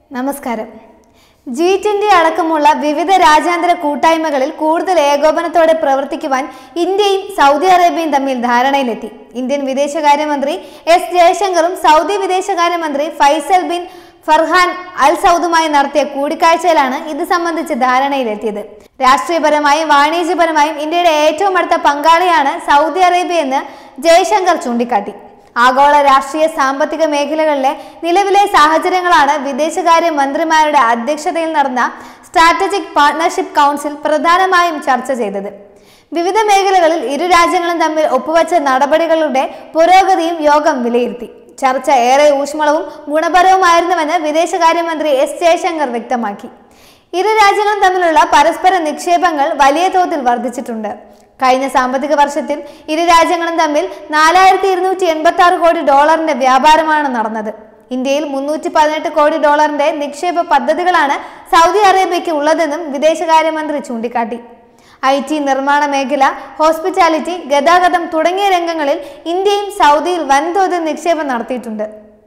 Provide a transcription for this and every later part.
നമസ്കാരം G twenty അടക്കമുള്ള വിവിധ രാജ്യാന്തര കൂട്ടായ്മകളിൽ കൂടുതൽ ഏകോപനത്തോടെ പ്രവർത്തിക്കുവാൻ ഇന്ത്യയും സൗദി അറേബ്യയും തമ്മിൽ ധാരണയിലെത്തി ഇന്ത്യൻ വിദേശകാര്യമന്ത്രി എസ് ജയശങ്കറും സൗദി വിദേശകാര്യമന്ത്രി ഫൈസൽ ബിൻ ഫർഹാൻ അൽ സൗദുമായി നടത്തിയ കൂടിക്കാഴ്ചയിലാണ് ഇത് സംബന്ധിച്ച് ധാരണയിലെത്തിയത് രാഷ്ട്രീയപരമായും വാണിജ്യപരമായും ഇന്ത്യയുടെ ഏറ്റവും അടുത്ത പങ്കാളിയാണ് സൗദി അറേബ്യ എന്ന് ജയശങ്കർ ചൂണ്ടിക്കാട്ടി ആഗോള രാഷ്ട്രീയ സാമ്പത്തിക മേഖലകളിലെ നിലവിലെ സാഹചര്യങ്ങളാണ് വിദേശകാര്യ മന്ത്രിമാരുടെ അധ്യക്ഷതയിൽ നടന്ന സ്ട്രാറ്റജിക് പാർട്ണർഷിപ്പ് കൗൺസിൽ പ്രധാനമായും ചർച്ച ചെയ്തത് വിവിധ മേഖലകളിൽ ഇരു രാജ്യങ്ങളും തമ്മിൽ ഒപ്പുവച്ച നടപടികളുടെ പുരോഗതിയും യോഗം വിലയിരുത്തി ചർച്ച ഏറെ ഊഷ്മളവും ഗുണപരവുമായിരുന്നുവെന്ന് വിദേശകാര്യമന്ത്രി എസ് ജയശങ്കർ വ്യക്തമാക്കി ഇരു രാജ്യങ്ങളും തമ്മിലുള്ള പരസ്പര നിക്ഷേപങ്ങൾ വലിയ തോതിൽ വർദ്ധിച്ചിട്ടുണ്ട് കഴിഞ്ഞ സാമ്പത്തിക വർഷത്തിൽ ഇരു രാജ്യങ്ങളും തമ്മിൽ നാലായിരത്തി ഇരുന്നൂറ്റി എൺപത്തി ആറ് കോടി ഡോളറിന്റെ വ്യാപാരമാണ് നടന്നത് ഇന്ത്യയിൽ മുന്നൂറ്റി പതിനെട്ട് കോടി ഡോളറിന്റെ നിക്ഷേപ പദ്ധതികളാണ് സൗദി അറേബ്യയ്ക്ക് ഉള്ളതെന്നും വിദേശകാര്യമന്ത്രി ചൂണ്ടിക്കാട്ടി ഐ ടി നിർമ്മാണ മേഖല ഹോസ്പിറ്റാലിറ്റി ഗതാഗതം തുടങ്ങിയ രംഗങ്ങളിൽ ഇന്ത്യയും സൗദിയിൽ വൻതോതിൽ നിക്ഷേപം നടത്തിയിട്ടുണ്ട്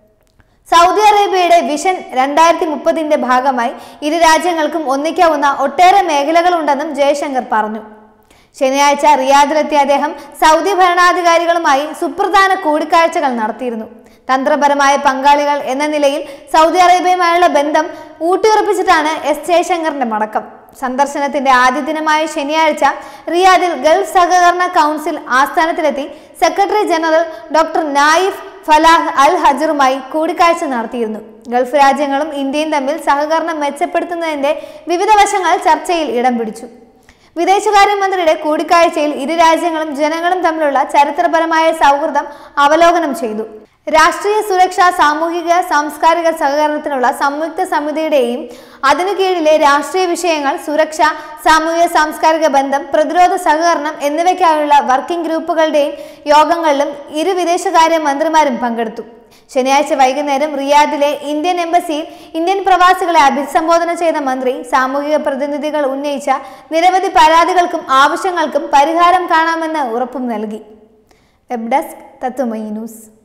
സൗദി അറേബ്യയുടെ വിഷൻ രണ്ടായിരത്തി മുപ്പതിന്റെ ഭാഗമായി ഇരു രാജ്യങ്ങൾക്കും ഒന്നിക്കാവുന്ന ഒട്ടേറെ മേഖലകളുണ്ടെന്നും ജയശങ്കർ പറഞ്ഞു ശനിയാഴ്ച റിയാദിലെത്തിയ അദ്ദേഹം സൗദി ഭരണാധികാരികളുമായി സുപ്രധാന കൂടിക്കാഴ്ചകൾ നടത്തിയിരുന്നു തന്ത്രപരമായ പങ്കാളികൾ എന്ന നിലയിൽ സൗദി അറേബ്യയുമായുള്ള ബന്ധം ഊട്ടിയുറപ്പിച്ചിട്ടാണ് എസ് ജയശങ്കറിന്റെ മടക്കം സന്ദർശനത്തിന്റെ ആദ്യ ദിനമായ ശനിയാഴ്ച റിയാദിൽ ഗൾഫ് സഹകരണ കൗൺസിൽ ആസ്ഥാനത്തിലെത്തി secretary general doctor Nayif Falah Al ഹജറുമായി കൂടിക്കാഴ്ച നടത്തിയിരുന്നു ഗൾഫ് രാജ്യങ്ങളും ഇന്ത്യയും തമ്മിൽ സഹകരണം മെച്ചപ്പെടുത്തുന്നതിന്റെ വിവിധ വശങ്ങൾ ചർച്ചയിൽ ഇടം പിടിച്ചു വിദേശകാര്യമന്ത്രിയുടെ കൂടിക്കാഴ്ചയിൽ ഇരു രാജ്യങ്ങളും ജനങ്ങളും തമ്മിലുള്ള ചരിത്രപരമായ സൗഹൃദം അവലോകനം ചെയ്തു രാഷ്ട്രീയ സുരക്ഷ സാമൂഹിക സാംസ്കാരിക സഹകരണത്തിനുള്ള സംയുക്ത സമിതിയുടെയും അതിനു കീഴിലെ രാഷ്ട്രീയ വിഷയങ്ങൾ സുരക്ഷ സാമൂഹിക സാംസ്കാരിക ബന്ധം പ്രതിരോധ സഹകരണം എന്നിവയ്ക്കായുള്ള വർക്കിംഗ് ഗ്രൂപ്പുകളുടെയും യോഗങ്ങളിലും ഇരു വിദേശകാര്യ മന്ത്രിമാരും പങ്കെടുത്തു ശനിയാഴ്ച വൈകുന്നേരം റിയാദിലെ ഇന്ത്യൻ എംബസിയിൽ ഇന്ത്യൻ പ്രവാസികളെ അഭിസംബോധന ചെയ്ത മന്ത്രി സാമൂഹിക പ്രതിനിധികൾ ഉന്നയിച്ച നിരവധി പരാതികൾക്കും ആവശ്യങ്ങൾക്കും പരിഹാരം കാണാമെന്ന് ഉറപ്പും നൽകി വെബ് ഡെസ്ക് തത്വമയി ന്യൂസ്